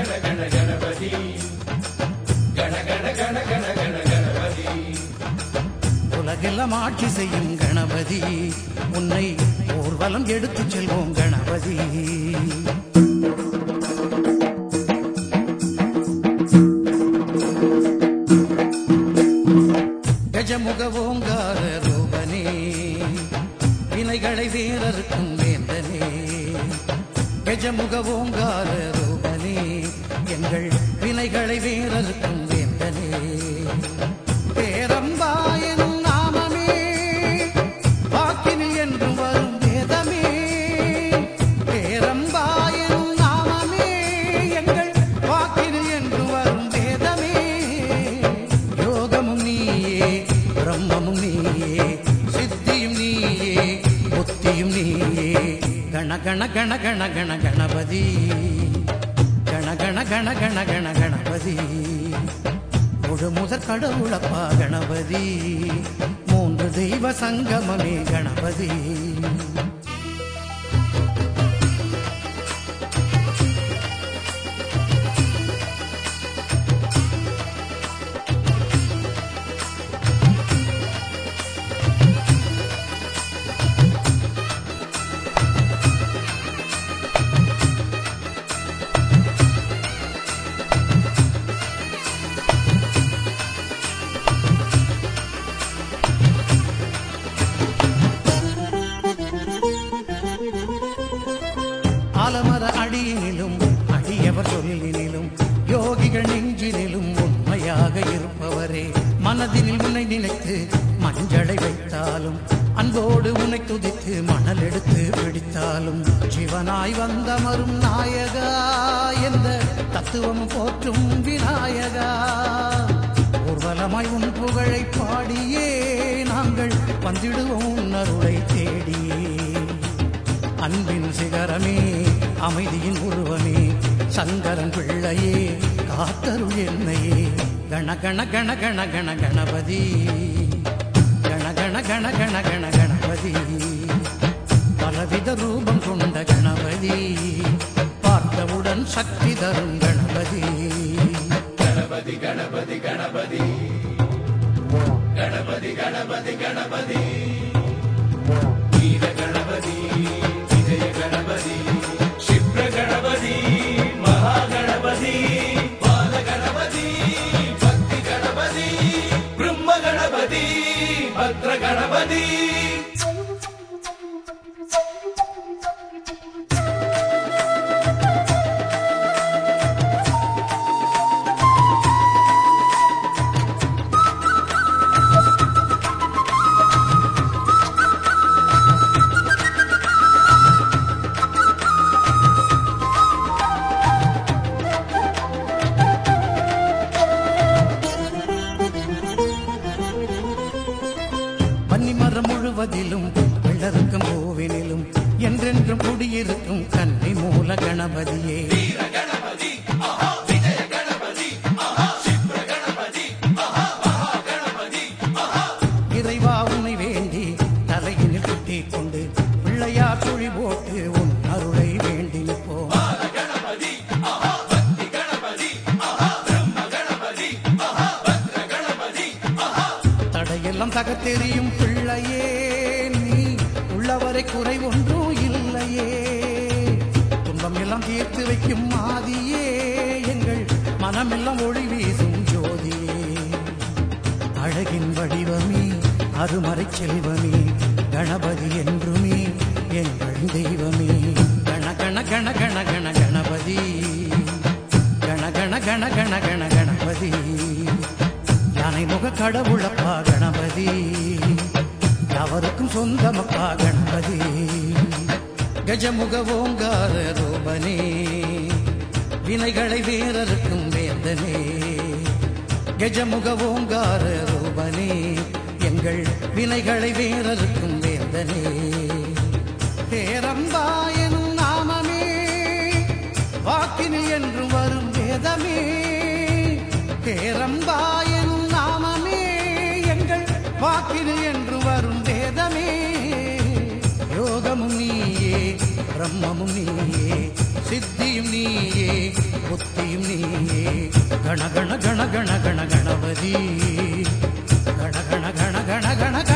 கண கண கணபதி கண கண கண கண கண கணபதி உலகெல்லாம் ஆட்சி செய்யும் கணபதி உன்னை ஊர்வலம் எடுத்துச் செல்வோம் கணபதி கஜமுக ஓங்கார ரூபனே வினைகளை வேறறுக்கும் வேந்தனே கஜமுக ஓங்கார ரூபனே எங்கள் வினைகளை வேறறுக்கும் வேந்தனே பேரம்பாயனும் நாமமே வாக்கினில் என்றும் வரும் வேதமே பேரம்பாயனும் நாமமே எங்கள் வாக்கினில் என்றும் வரும் வேதமே யோகமும் நீயே பிரம்மமும் நீயே சித்தியும் நீயே புத்தியும் நீயே கண கண கண கண கண கணபதி கண கண கண கண கண கணபதி முழு முதற் கடவுளப்பா கணபதி மூன்று தெய்வ சங்கமமே கணபதி ஆலமர அடியினிலும் அடியவர் சொல்லினிலும் யோகிகள் நெஞ்சினிலும் உண்மையாக இருப்பவரே மனதினில் உன்னை நினைத்து மஞ்சளை வைத்தாலும் அன்போடு உன்னை துதித்து மணல் எடுத்து பிடித்தாலும் சிவனாய் வந்தமரும் நாயகா என்ற தத்துவம் போற்றும் விநாயகா ஊர்வலமாய் உன் புகழை பாடியே நாங்கள் வந்திடுவோம் உன் அருளை தேடியே அன்பின் சிகரமே அமைதியின் உருவமே சங்கரன் பிள்ளையே காத்தருள் என்னையே கண கண கண கண கண கணபதி கண கண கண கண கண கணபதி பலவித ரூபம் கொண்ட கணபதி பார்த்தவுடன் சக்தி தரும் கணபதி கணபதி கணபதி கணபதி கணபதி கணபதி கணபதி வீர கணபதி விஜய கணபதி சிப்ர கணபதி மகா கணபதி பால கணபதி பக்தி கணபதி பிரம்ம கணபதி பத்ர கணபதி பன்னிமரம் முழுவதிலும் வெள்ளருக்கும் பூவினிலும் என்றென்றும் குடியிருக்கும் கன்னி மூல கணபதியே இறைவா உன்னை வேண்டி தலையினில் குட்டிக் கொண்டு பிள்ளையார் குழி போட்டு உன் அருளை வேண்டி நிற்போம் தடையெல்லாம் தகத்தெறியும் பிள்ளையே நீ உள்ளவரை குறை ஒன்றும் இல்லையே துன்பம் எல்லாம் தீர்த்து வைக்கும் மாதியே எங்கள் மனமெல்லாம் ஒளி வீசும் ஜோதியே அழகின் வடிவமே அருமறை செல்வமே கணபதி என்றுமே எங்கள் தெய்வமே கண கண கண கண கண கணபதி கண கண கண கண கண கணபதி யானை முக கடவுளப்பா கணபதி அவருக்கும் சொந்தமப்பா கணபதி கஜமுக ஓங்கார ரூபனே வினைகளை வேறறுக்கும் வேந்தனே கஜமுக ஓங்கார ரூபனே எங்கள் வினைகளை வேறறுக்கும் வேந்தனே பேரம்பாயனும் நாமமே வாக்கினில் என்றும் வரும் வேதமே பேரம்பாயனும் நாமமே எங்கள் வாக்கினில் என்று வரும் வேதமே யோகமும் நீயே பிரம்மமும் நீயே சித்தியும் நீயே புத்தியும் கண கண கண கணபதி கண கண கண கண கண